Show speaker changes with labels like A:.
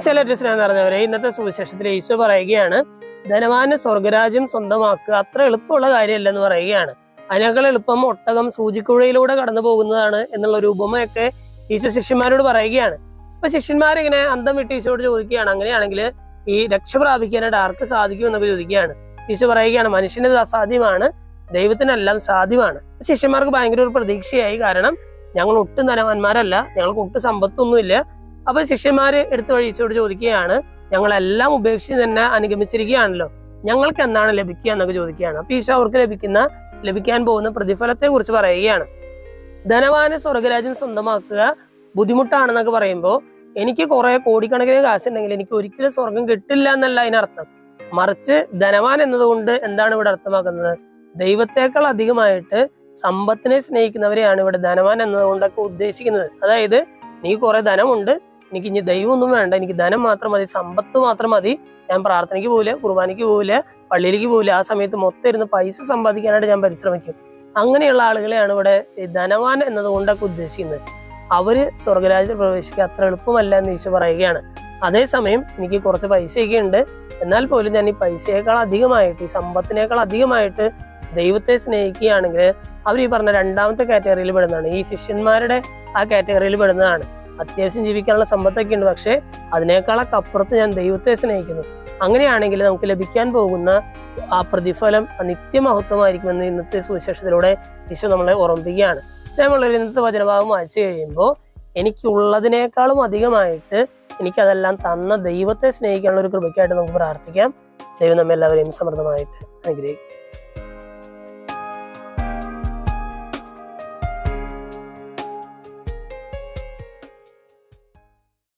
A: ഈശോലേറ്റ സ്നേഹം നിറഞ്ഞവരെ ഇന്നത്തെ സുവിശേഷത്തിൽ ഈശോ പറയുകയാണ് ധനവാന് സ്വർഗരാജ്യം സ്വന്തമാക്കുക അത്ര എളുപ്പമുള്ള കാര്യമല്ലെന്ന് പറയുകയാണ് അതിനേക്കാൾ എളുപ്പം ഒട്ടകം സൂചിക്കുഴയിലൂടെ കടന്നു പോകുന്നതാണ് എന്നുള്ള ഒരു ഉപമയൊക്കെ ഈശോ ശിഷ്യന്മാരോട് പറയുകയാണ് അപ്പൊ ശിഷ്യന്മാരിങ്ങനെ അന്തം വിട്ട് ഈശോയോട് ചോദിക്കുകയാണ് അങ്ങനെയാണെങ്കിൽ ഈ രക്ഷ പ്രാപിക്കാനായിട്ട് ആർക്ക് സാധിക്കും എന്നൊക്കെ ചോദിക്കുകയാണ് ഈശോ പറയുകയാണ് മനുഷ്യന് ഇത് അസാധ്യമാണ് ദൈവത്തിനെല്ലാം സാധ്യമാണ് ശിഷ്യന്മാർക്ക് ഭയങ്കര ഒരു പ്രതീക്ഷയായി കാരണം ഞങ്ങൾ ഒട്ടും ധനവാന്മാരല്ല ഞങ്ങൾക്ക് ഒട്ടും സമ്പത്തൊന്നുമില്ല അപ്പൊ ശിഷ്യന്മാര് എടുത്തു വഴി ഈശോയോട് ചോദിക്കുകയാണ് ഞങ്ങളെല്ലാം ഉപേക്ഷിച്ച് തന്നെ അനുഗമിച്ചിരിക്കുകയാണല്ലോ ഞങ്ങൾക്ക് എന്താണ് ലഭിക്കുക എന്നൊക്കെ ചോദിക്കുകയാണ് അപ്പൊ ഈശോ അവർക്ക് ലഭിക്കുന്ന ലഭിക്കാൻ പോകുന്ന പ്രതിഫലത്തെ കുറിച്ച് പറയുകയാണ് ധനവാന് സ്വർഗരാജ്യം സ്വന്തമാക്കുക ബുദ്ധിമുട്ടാണെന്നൊക്കെ പറയുമ്പോൾ എനിക്ക് കുറെ കോടിക്കണക്കിന് കാശുണ്ടെങ്കിൽ എനിക്ക് ഒരിക്കലും സ്വർഗം കിട്ടില്ല എന്നല്ല അതിനർത്ഥം മറിച്ച് ധനവാൻ എന്നതുകൊണ്ട് എന്താണ് ഇവിടെ അർത്ഥമാക്കുന്നത് ദൈവത്തെക്കാൾ അധികമായിട്ട് സമ്പത്തിനെ സ്നേഹിക്കുന്നവരെയാണ് ഇവിടെ ധനവാൻ എന്നതുകൊണ്ടൊക്കെ ഉദ്ദേശിക്കുന്നത് അതായത് നീ കുറെ ധനമുണ്ട് എനിക്ക് ഇനി ദൈവമൊന്നും വേണ്ട എനിക്ക് ധനം മാത്രം മതി സമ്പത്ത് മാത്രം മതി ഞാൻ പ്രാർത്ഥനയ്ക്ക് പോവില്ല കുർബാനയ്ക്ക് പോവില്ല പള്ളിയിലേക്ക് പോവില്ല ആ സമയത്ത് മൊത്തം ഇരുന്ന് പൈസ സമ്പാദിക്കാനായിട്ട് ഞാൻ പരിശ്രമിക്കും അങ്ങനെയുള്ള ആളുകളെയാണ് ഇവിടെ ഈ ധനവാൻ എന്നതുകൊണ്ടൊക്കെ ഉദ്ദേശിക്കുന്നത് അവര് സ്വർഗരാജ്യത്തിൽ പ്രവേശിക്കുക അത്ര എളുപ്പമല്ല എന്ന് ഈശോ പറയുകയാണ് അതേസമയം എനിക്ക് കുറച്ച് പൈസയൊക്കെ ഉണ്ട് എന്നാൽ പോലും ഞാൻ ഈ പൈസയേക്കാൾ അധികമായിട്ട് ഈ സമ്പത്തിനേക്കാൾ അധികമായിട്ട് ദൈവത്തെ സ്നേഹിക്കുകയാണെങ്കിൽ അവർ ഈ പറഞ്ഞ രണ്ടാമത്തെ കാറ്റഗറിയിൽ പെടുന്നതാണ് ഈ ശിഷ്യന്മാരുടെ ആ കാറ്റഗറിയിൽ പെടുന്നതാണ് അത്യാവശ്യം ജീവിക്കാനുള്ള സമ്പത്തൊക്കെ ഉണ്ട് പക്ഷേ അതിനേക്കാളൊക്കെ അപ്പുറത്ത് ഞാൻ ദൈവത്തെ സ്നേഹിക്കുന്നു അങ്ങനെയാണെങ്കിൽ നമുക്ക് ലഭിക്കാൻ പോകുന്ന ആ പ്രതിഫലം നിത്യമഹത്വമായിരിക്കുമെന്ന് ഇന്നത്തെ സുവിശേഷത്തിലൂടെ ഈശോ നമ്മളെ ഓർമ്മിപ്പിക്കുകയാണ് സ്നേഹമുള്ളവർ ഇന്നത്തെ വചനഭാഗം വായിച്ചു കഴിയുമ്പോൾ എനിക്കുള്ളതിനേക്കാളും അധികമായിട്ട് എനിക്കതെല്ലാം തന്ന ദൈവത്തെ സ്നേഹിക്കാനുള്ള ഒരു കൃപയ്ക്കായിട്ട് നമുക്ക് പ്രാർത്ഥിക്കാം ദൈവം നമ്മെല്ലാവരെയും സമൃദ്ധമായിട്ട് അനുഗ്രഹിക്കും